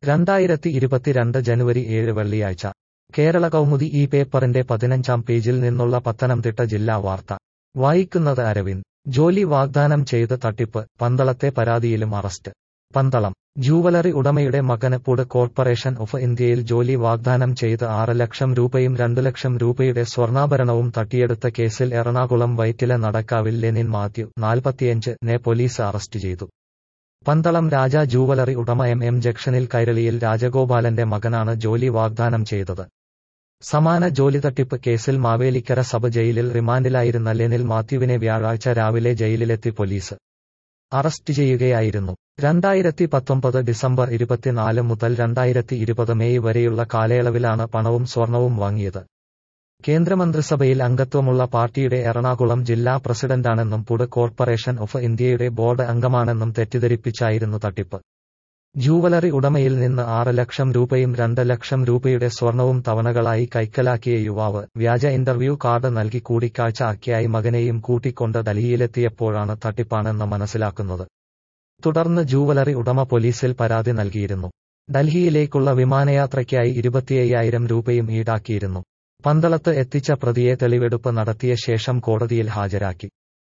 രണ്ടായിരത്തി ഇരുപത്തിരണ്ട് ജനുവരി ഏഴ് വെള്ളിയാഴ്ച കേരള കൗമുദി ഈ പേപ്പറിന്റെ പതിനഞ്ചാം പേജിൽ നിന്നുള്ള പത്തനംതിട്ട ജില്ലാ വാർത്ത വായിക്കുന്നത് അരവിന്ദ് ജോലി വാഗ്ദാനം ചെയ്ത് തട്ടിപ്പ് പന്തളത്തെ പരാതിയിലും അറസ്റ്റ് പന്തളം ജൂവലറി ഉടമയുടെ മകന് പുട് കോർപ്പറേഷൻ ഓഫ് ഇന്ത്യയിൽ ജോലി വാഗ്ദാനം ചെയ്ത് ആറ് ലക്ഷം രൂപയും രണ്ടു ലക്ഷം രൂപയുടെ സ്വർണ്ണാഭരണവും തട്ടിയെടുത്ത കേസിൽ എറണാകുളം വൈറ്റില നടക്കാവിൽ ലെനിൻ മാത്യു നാൽപ്പത്തിയഞ്ച് നെ പോലീസ് അറസ്റ്റ് ചെയ്തു പന്തളം രാജ ജൂവലറി ഉടമ എം എം ജംഗ്ഷനിൽ കൈരളിയിൽ രാജഗോപാലന്റെ മകനാണ് ജോലി വാഗ്ദാനം ചെയ്തത് സമാന ജോലി തട്ടിപ്പ് കേസിൽ മാവേലിക്കര സബ് ജയിലിൽ റിമാൻഡിലായിരുന്ന ലെനിൽ മാത്യുവിനെ വ്യാഴാഴ്ച രാവിലെ ജയിലിലെത്തി പോലീസ് അറസ്റ്റ് ചെയ്യുകയായിരുന്നു രണ്ടായിരത്തി പത്തൊമ്പത് ഡിസംബർ ഇരുപത്തിനാല് മുതൽ രണ്ടായിരത്തി ഇരുപത് മെയ് വരെയുള്ള കാലയളവിലാണ് പണവും സ്വർണവും വാങ്ങിയത് കേന്ദ്രമന്ത്രിസഭയിൽ അംഗത്വമുള്ള പാർട്ടിയുടെ എറണാകുളം ജില്ലാ പ്രസിഡന്റാണെന്നും പുട് കോർപ്പറേഷൻ ഓഫ് ഇന്ത്യയുടെ ബോർഡ് അംഗമാണെന്നും തെറ്റിദ്ധരിപ്പിച്ചായിരുന്നു തട്ടിപ്പ് ജൂവലറി ഉടമയിൽ നിന്ന് ആറ് ലക്ഷം രൂപയും രണ്ട് ലക്ഷം രൂപയുടെ സ്വർണവും തവണകളായി കൈക്കലാക്കിയ യുവാവ് വ്യാജ ഇന്റർവ്യൂ കാർഡ് നൽകി കൂടിക്കാഴ്ച ആക്കിയായി മകനെയും കൂട്ടിക്കൊണ്ട് ഡൽഹിയിലെത്തിയപ്പോഴാണ് തട്ടിപ്പാണെന്ന് മനസ്സിലാക്കുന്നത് തുടർന്ന് ജൂവലറി ഉടമ പോലീസിൽ പരാതി നൽകിയിരുന്നു ഡൽഹിയിലേക്കുള്ള വിമാനയാത്രയ്ക്കായി ഇരുപത്തിയ്യായിരം രൂപയും ഈടാക്കിയിരുന്നു പന്തളത്ത് എത്തിച്ച പ്രതിയെ തെളിവെടുപ്പ് നടത്തിയ ശേഷം കോടതിയിൽ ഹാജരാക്കി